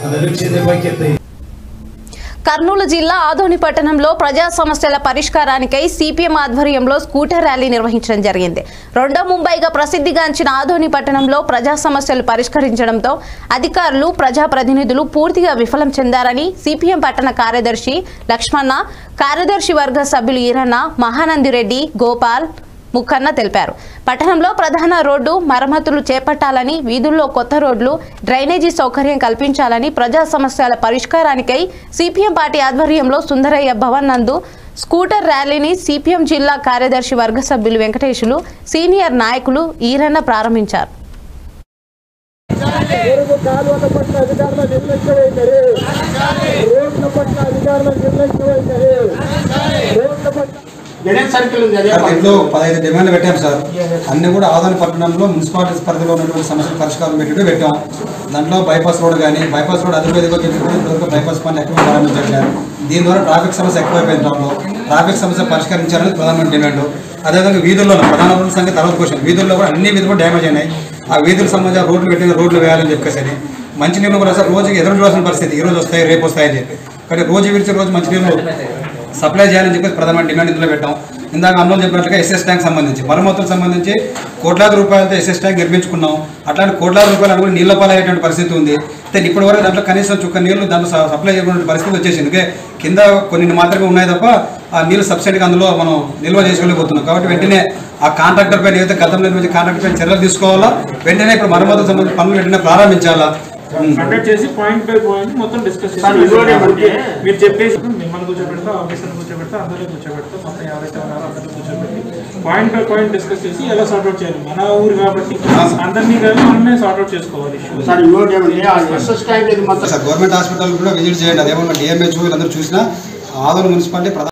అదొచ్చేది బకెత్తాయి కర్నూలు జిల్లా ఆదోని పట్టణంలో ప్రజా సమస్యల పరిష్కారానికై సిపిఎం ఆధ్వర్యంలో స్కూటర్ ర్యాలీ నిర్వహించడం జరిగింది రెండో ముంబైగా ప్రసిద్ధిగాంచిన ఆదోని పట్టణంలో ప్రజా సమస్యలు పరిష్కరించడంతో అధికారులు ప్రజాప్రతినిధులు పూర్తిగా విఫలం చెందారని సిపిఎం పట్టణ కార్యదర్శి లక్ష్మణ కార్యదర్శి వర్గ సభ్యులు ఈరన్న మహానందిరెడ్డి గోపాల్ ముక్కన్న తెలిపారు పట్టణంలో ప్రధాన రోడ్డు మరమ్మతులు చేపట్టాలని వీధుల్లో కొత్త రోడ్లు డ్రైనేజీ సౌకర్యం కల్పించాలని ప్రజా సమస్యల పరిష్కారానికై సిపిఎం పార్టీ ఆధ్వర్యంలో సుందరయ్య భవన్ నందు స్కూటర్ ర్యాలీని సిపిఎం జిల్లా కార్యదర్శి వర్గ సభ్యులు వెంకటేశులు సీనియర్ నాయకులు ఈరన్న ప్రారంభించారు పొరుగు కాలువల పట్ల అధికారుల నిర్లక్ష్యమైందని రోడ్ల పట్ల అధికారుల నిర్లక్ష్యమైందని రోడ్ల పట్ల జగన్ సర్కిల్ ఉంది అదే దీంట్లో పదహైదు డిమాండ్లు పెట్టాం సార్ అన్ని కూడా ఆదాని పట్టణంలో మున్సిపాలిటీ పరిధిలో ఉన్నటువంటి సమస్యల పరిష్కారం పెట్టి పెట్టాం దాంట్లో బైపాస్ రోడ్ కానీ బైపాస్ రోడ్ అధిపతిగా చెప్పినప్పుడు బైపాస్ పనులు ఎక్కువ ప్రారంభించారు దీని ద్వారా ట్రాఫిక్ సమస్య ఎక్కువైపోయింది టౌన్లో ట్రాఫిక్ సమస్య పరిష్కరించాలని ప్రధానమైన డిమాండ్ అదేవిధంగా వీధుల్లో ప్రధాన రోడ్ల సంఖ్య తర్వాత క్వశ్చన్ వీధుల్లో కూడా అన్ని వీధులు డ్యామేజ్ అయినాయి ఆ వీధులకు సంబంధించిన రోడ్లు పెట్టిన రోడ్లు వేయాలని చెప్పేసి మంచినీళ్ళు కూడా సార్ రోజుకి ఎదురు చూడాల్సిన పరిస్థితి ఈ రోజు వస్తాయి రేపు వస్తాయని చెప్పి కానీ రోజు విడిచే రోజు మంచినీళ్ళు సప్లై చేయాలని చెప్పి ప్రధానమైన డిమాండ్ ఇందులో పెట్టాం ఇందాక అన్నం చెప్పినట్లుగా ఎస్ఎస్ ట్యాంక్ సంబంధించి మరమ్మతులకు సంబంధించి కోట్లాది రూపాయలతో ఎస్ఎస్ ట్యాంక్ నిర్మించుకున్నాం అట్లాంటి కోట్లాది రూపాయలు అనుకుని నీళ్ళ పాలయ్యేటువంటి పరిస్థితి ఉంది అయితే ఇప్పటి వరకు దాంట్లో కనీసం చుక్క నీళ్లు దాంట్లో స- సప్లై చేయకుండా పరిస్థితి వచ్చేసింది అందుకే కింద కొన్ని మాత్రమే ఉన్నాయి తప్ప ఆ నీళ్ళు సబ్సిడీగా అందులో మనం నిల్వ చేసుకోలేకపోతున్నాం కాబట్టి వెంటనే ఆ కాంట్రాక్టర్ పైన ఏదైతే గతంలో నిర్మించిన కాంట్రాక్టర్ పైన చర్యలు తీసుకోవాలా వెంటనే ఇప్పుడు మరమ్మతులకు సంబంధించి పనులు వెంటనే ప్రారంభించాలా ఉం. కండక్ట్ చేసి పాయింట్ బై పాయింట్ మొత్తం డిస్కస్ సార్, ఇంకోటి ఏమంటే- మీరు చెప్పేసి మిమ్మల్ని కూర్చోబెడతా ఆఫీసర్ని కూర్చోబెడతా అందరినీ కూర్చోబెడతా మొత్తం ఎవరైతే ఉన్నారో అందరినీ కూర్చోబెట్టి పాయింట్ బై పాయింట్ డిస్కస్ చేసి ఎలా సార్ట్ అవుట్ చేయాలి మన ఊరు కాబట్టి అందరినీ కలిసి మనమే సార్ట్ అవుట్ చేసుకోవాలి ఇష్యూ సార్ ఇంకోటి ఏమంటే ఆ ఎస్ఎస్ ట్యాంక్ ఇది మొత్తం సార్ గవర్నమెంట్ హాస్పిటల్ కూడా విజిట్ చేయండి అదేమన్నా డిఎంహెచ్ వీళ్ళందరూ చూసినా ఆదోని మున్సిపాలిటీ ప్రధాన